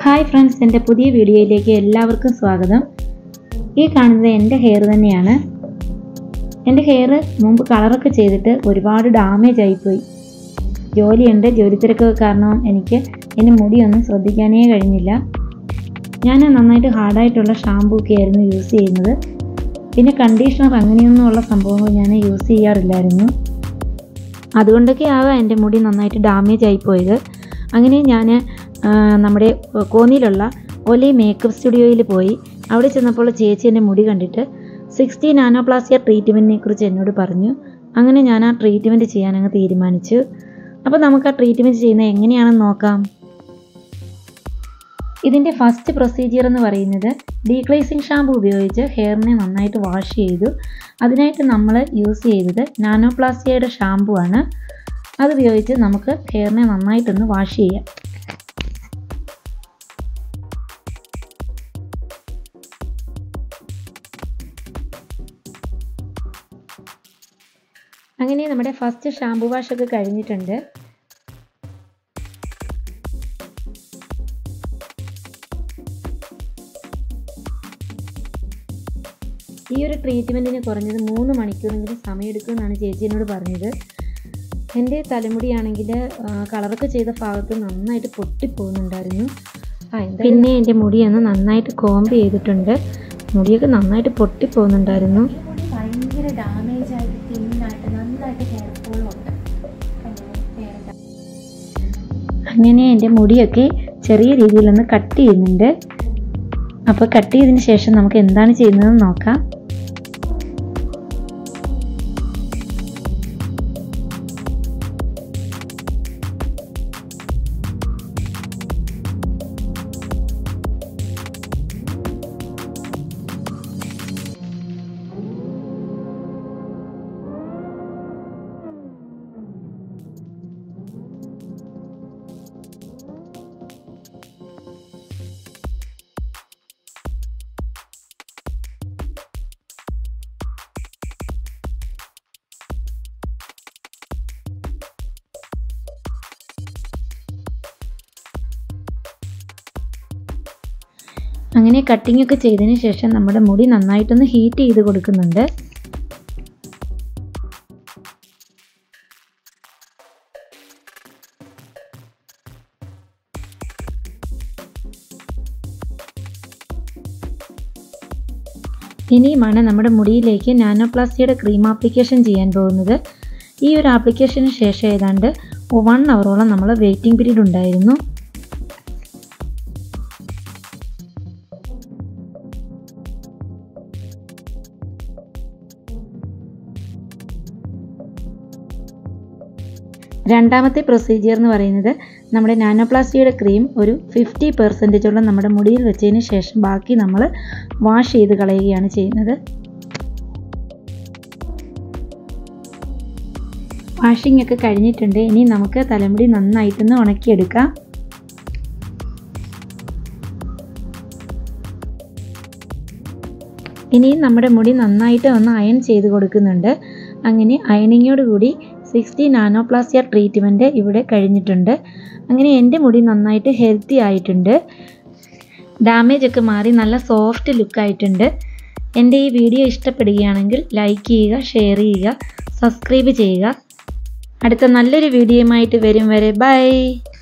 hi friends എൻ്റെ പുതിയ വീഡിയോയിലേക്ക് എല്ലാവർക്കും സ്വാഗതം ഈ കാണുന്നത് എൻ്റെ ഹെയർ തന്നെയാണ് എൻ്റെ ഹെയർ മുമ്പ് കളറൊക്കെ ചെയ്തിട്ട് ഒരുപാട് ഡാമേജ് ആയിപ്പോയി ജോലിയുണ്ട് ജോലി തിരക്കൊക്കെ കാരണം എനിക്ക് എൻ്റെ മുടിയൊന്നും ശ്രദ്ധിക്കാനേ കഴിഞ്ഞില്ല ഞാൻ നന്നായിട്ട് ഹാർഡായിട്ടുള്ള ഷാമ്പൂ ഒക്കെ ആയിരുന്നു യൂസ് ചെയ്യുന്നത് പിന്നെ കണ്ടീഷണർ അങ്ങനെയൊന്നുമുള്ള സംഭവങ്ങൾ ഞാൻ യൂസ് ചെയ്യാറില്ലായിരുന്നു അതുകൊണ്ടൊക്കെ ആവാം എൻ്റെ മുടി നന്നായിട്ട് ഡാമേജ് ആയിപ്പോയത് അങ്ങനെ ഞാൻ നമ്മുടെ കോന്നിയിലുള്ള ഒലി മേക്കപ്പ് സ്റ്റുഡിയോയിൽ പോയി അവിടെ ചെന്നപ്പോൾ ചേച്ചി എൻ്റെ മുടി കണ്ടിട്ട് സിക്സ്റ്റി നാനോപ്ലാസ്റ്റിയ ട്രീറ്റ്മെൻറ്റിനെ കുറിച്ച് എന്നോട് പറഞ്ഞു അങ്ങനെ ഞാൻ ആ ട്രീറ്റ്മെൻറ്റ് ചെയ്യാൻ അങ്ങ് തീരുമാനിച്ചു അപ്പോൾ നമുക്ക് ആ ട്രീറ്റ്മെൻറ്റ് ചെയ്യുന്നത് എങ്ങനെയാണെന്ന് നോക്കാം ഇതിൻ്റെ ഫസ്റ്റ് പ്രൊസീജിയർ എന്ന് പറയുന്നത് ഡീക്ലേസിങ് ഷാമ്പു ഉപയോഗിച്ച് ഹെയറിനെ നന്നായിട്ട് വാഷ് ചെയ്തു അതിനായിട്ട് നമ്മൾ യൂസ് ചെയ്തത് നാനോപ്ലാസ്റ്റിയയുടെ ഷാമ്പു ആണ് അത് ഉപയോഗിച്ച് നമുക്ക് ഹെയറിനെ നന്നായിട്ടൊന്ന് വാഷ് ചെയ്യാം അങ്ങനെ നമ്മുടെ ഫസ്റ്റ് ഷാമ്പു വാഷ് ഒക്കെ കഴിഞ്ഞിട്ടുണ്ട് ഈ ഒരു ട്രീറ്റ്മെൻറ്റിന് കുറഞ്ഞത് മൂന്ന് മണിക്കൂറെങ്കിലും സമയമെടുക്കുമെന്നാണ് ചേച്ചി എന്നോട് പറഞ്ഞത് എൻ്റെ തലമുടിയാണെങ്കിൽ കളറൊക്കെ ചെയ്ത ഭാഗത്ത് നന്നായിട്ട് പൊട്ടിപ്പോകുന്നുണ്ടായിരുന്നു പിന്നെ എൻ്റെ മുടിയൊന്ന് നന്നായിട്ട് കോമ്പ് ചെയ്തിട്ടുണ്ട് മുടിയൊക്കെ നന്നായിട്ട് പൊട്ടിപ്പോകുന്നുണ്ടായിരുന്നു ഭയങ്കര ഡാമേജ് ആയിട്ട് തിന്നായിട്ട് നന്നായിട്ട് ഹെയർ ഫോളും ഉണ്ട് അങ്ങനെ എൻ്റെ മുടിയൊക്കെ ചെറിയ രീതിയിലൊന്ന് കട്ട് ചെയ്യുന്നുണ്ട് അപ്പോൾ കട്ട് ചെയ്തതിന് ശേഷം നമുക്ക് എന്താണ് ചെയ്യുന്നതെന്ന് നോക്കാം അങ്ങനെ കട്ടിംഗ് ഒക്കെ ചെയ്തതിന് ശേഷം നമ്മുടെ മുടി നന്നായിട്ടൊന്ന് ഹീറ്റ് ചെയ്ത് കൊടുക്കുന്നുണ്ട് ഇനിയുമാണ് നമ്മുടെ മുടിയിലേക്ക് നാനോപ്ലാസ്റ്റിയുടെ ക്രീം ആപ്ലിക്കേഷൻ ചെയ്യാൻ പോകുന്നത് ഈ ഒരു ആപ്ലിക്കേഷന് ശേഷം ഏതാണ്ട് വൺ അവറോളം നമ്മൾ വെയിറ്റിംഗ് പീരീഡ് ഉണ്ടായിരുന്നു രണ്ടാമത്തെ പ്രൊസീജിയർ എന്ന് പറയുന്നത് നമ്മുടെ നാനോപ്ലാസ്റ്റിയുടെ ക്രീം ഒരു ഫിഫ്റ്റി പെർസെൻറ്റേജോളം നമ്മുടെ മുടിയിൽ വെച്ചതിന് ശേഷം ബാക്കി നമ്മൾ വാഷ് ചെയ്ത് കളയുകയാണ് ചെയ്യുന്നത് വാഷിംഗ് ഒക്കെ കഴിഞ്ഞിട്ടുണ്ട് ഇനി നമുക്ക് തലമുടി നന്നായിട്ടൊന്ന് ഉണക്കിയെടുക്കാം ഇനി നമ്മുടെ മുടി നന്നായിട്ട് ഒന്ന് അയൺ ചെയ്ത് കൊടുക്കുന്നുണ്ട് അങ്ങനെ അയണിങ്ങോട് കൂടി സിക്സ്റ്റി നാനോപ്ലാസ്റ്റിയ ട്രീറ്റ്മെൻറ്റ് ഇവിടെ കഴിഞ്ഞിട്ടുണ്ട് അങ്ങനെ എൻ്റെ മുടി നന്നായിട്ട് ഹെൽത്തി ആയിട്ടുണ്ട് ഡാമേജ് ഒക്കെ മാറി നല്ല സോഫ്റ്റ് ലുക്ക് ആയിട്ടുണ്ട് എൻ്റെ ഈ വീഡിയോ ഇഷ്ടപ്പെടുകയാണെങ്കിൽ ലൈക്ക് ചെയ്യുക ഷെയർ ചെയ്യുക സബ്സ്ക്രൈബ് ചെയ്യുക അടുത്ത നല്ലൊരു വീഡിയോയുമായിട്ട് വരും വരെ ബൈ